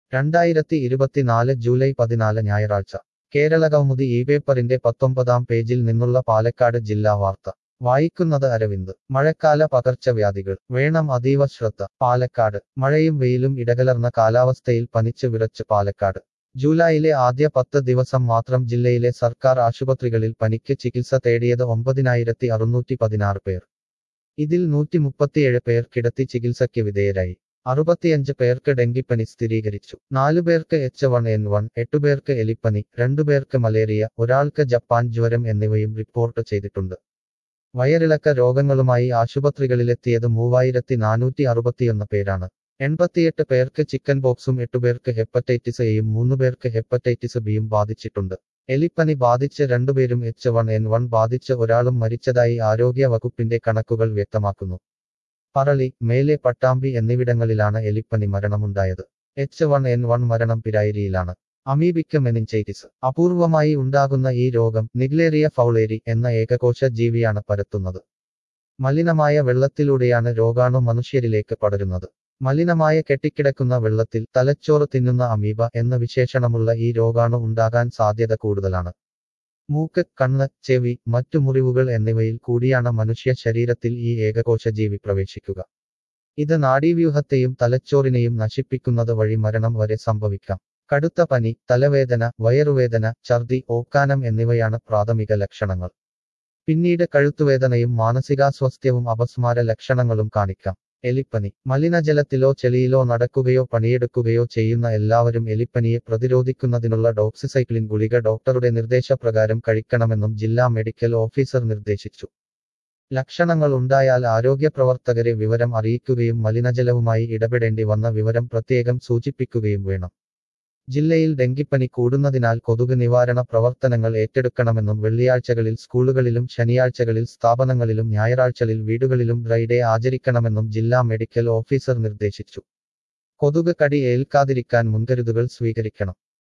രണ്ടായിരത്തി ഇരുപത്തിനാല് ജൂലൈ പതിനാല് ഞായറാഴ്ച കേരള കൗമുദി ഈ പേപ്പറിന്റെ പത്തൊമ്പതാം പേജിൽ നിന്നുള്ള പാലക്കാട് ജില്ലാ വാർത്ത വായിക്കുന്നത് അരവിന്ദ് മഴക്കാല പകർച്ചവ്യാധികൾ വേണം അതീവ ശ്രദ്ധ പാലക്കാട് മഴയും വെയിലും ഇടകലർന്ന കാലാവസ്ഥയിൽ പനിച്ച് വിറച്ച് പാലക്കാട് ജൂലൈയിലെ ആദ്യ പത്ത് ദിവസം മാത്രം ജില്ലയിലെ സർക്കാർ ആശുപത്രികളിൽ പനിക്ക് ചികിത്സ തേടിയത് ഒമ്പതിനായിരത്തി അറുന്നൂറ്റി പതിനാറ് പേർ ഇതിൽ നൂറ്റി മുപ്പത്തിയേഴ് പേർ കിടത്തി ചികിത്സയ്ക്ക് വിധേയരായി അറുപത്തിയഞ്ച് പേർക്ക് ഡെങ്കിപ്പനി സ്ഥിരീകരിച്ചു നാലു പേർക്ക് എച്ച് വൺ എൻ വൺ എട്ടുപേർക്ക് എലിപ്പനി രണ്ടുപേർക്ക് മലേറിയ ഒരാൾക്ക് ജപ്പാൻ ജ്വരം എന്നിവയും റിപ്പോർട്ട് ചെയ്തിട്ടുണ്ട് വയറിളക്ക രോഗങ്ങളുമായി ആശുപത്രികളിലെത്തിയത് മൂവായിരത്തി നാനൂറ്റി അറുപത്തിയൊന്ന് പേരാണ് എൺപത്തിയെട്ട് പേർക്ക് ചിക്കൻ ബോക്സും എട്ടുപേർക്ക് ഹെപ്പറ്റൈറ്റിസ് എയും മൂന്നുപേർക്ക് ഹെപ്പറ്റൈറ്റിസ് ബിയും ബാധിച്ചിട്ടുണ്ട് എലിപ്പനി ബാധിച്ച് രണ്ടുപേരും എച്ച് വൺ എൻ വൺ ബാധിച്ച് ഒരാളും മരിച്ചതായി ആരോഗ്യ വകുപ്പിന്റെ കണക്കുകൾ വ്യക്തമാക്കുന്നു പറളി മേലെ പട്ടാമ്പി എന്നിവിടങ്ങളിലാണ് എലിപ്പനി മരണമുണ്ടായത് എച്ച് വൺ എൻ വൺ മരണം പിരായിരിയിലാണ് അമീബിക്ക് മെനിഞ്ചൈറ്റിസ് അപൂർവമായി ഉണ്ടാകുന്ന ഈ രോഗം നിഗ്ലേറിയ ഫൗളേരി എന്ന ഏകകോശ ജീവിയാണ് പരത്തുന്നത് മലിനമായ വെള്ളത്തിലൂടെയാണ് രോഗാണു മനുഷ്യരിലേക്ക് പടരുന്നത് മലിനമായ കെട്ടിക്കിടക്കുന്ന വെള്ളത്തിൽ തലച്ചോറ് തിന്നുന്ന അമീബ എന്ന വിശേഷണമുള്ള ഈ രോഗാണു ഉണ്ടാകാൻ സാധ്യത കൂടുതലാണ് മൂക്ക് കണ്ണ് ചെവി മറ്റു മുറിവുകൾ എന്നിവയിൽ കൂടിയാണ് മനുഷ്യ ശരീരത്തിൽ ഈ ഏകകോശ ജീവി പ്രവേശിക്കുക ഇത് നാഡീവ്യൂഹത്തെയും തലച്ചോറിനെയും നശിപ്പിക്കുന്നത് വഴി മരണം വരെ സംഭവിക്കാം കടുത്ത പനി തലവേദന വയറുവേദന ഛർദി ഓക്കാനം എന്നിവയാണ് പ്രാഥമിക ലക്ഷണങ്ങൾ പിന്നീട് കഴുത്തുവേദനയും മാനസികാസ്വാസ്ഥ്യവും അപസ്മാര ലക്ഷണങ്ങളും കാണിക്കാം എലിപ്പനി മലിനജലത്തിലോ ചെളിയിലോ നടക്കുകയോ പണിയെടുക്കുകയോ ചെയ്യുന്ന എല്ലാവരും എലിപ്പനിയെ പ്രതിരോധിക്കുന്നതിനുള്ള ഡോക്സിസൈക്ലിൻ ഗുളിക ഡോക്ടറുടെ നിർദ്ദേശപ്രകാരം കഴിക്കണമെന്നും ജില്ലാ മെഡിക്കൽ ഓഫീസർ നിർദ്ദേശിച്ചു ലക്ഷണങ്ങൾ ഉണ്ടായാൽ ആരോഗ്യപ്രവർത്തകരെ വിവരം അറിയിക്കുകയും മലിനജലവുമായി ഇടപെടേണ്ടി വന്ന വിവരം പ്രത്യേകം സൂചിപ്പിക്കുകയും വേണം ജില്ലയിൽ ഡെങ്കിപ്പനി കൂടുന്നതിനാൽ കൊതുക് നിവാരണ പ്രവർത്തനങ്ങൾ ഏറ്റെടുക്കണമെന്നും വെള്ളിയാഴ്ചകളിൽ സ്കൂളുകളിലും ശനിയാഴ്ചകളിൽ സ്ഥാപനങ്ങളിലും ഞായറാഴ്ചകളിൽ വീടുകളിലും ഡ്രൈ ഡേ ആചരിക്കണമെന്നും ജില്ലാ മെഡിക്കൽ ഓഫീസർ നിർദ്ദേശിച്ചു കൊതുക് കടി ഏൽക്കാതിരിക്കാൻ മുൻകരുതുകൾ സ്വീകരിക്കണം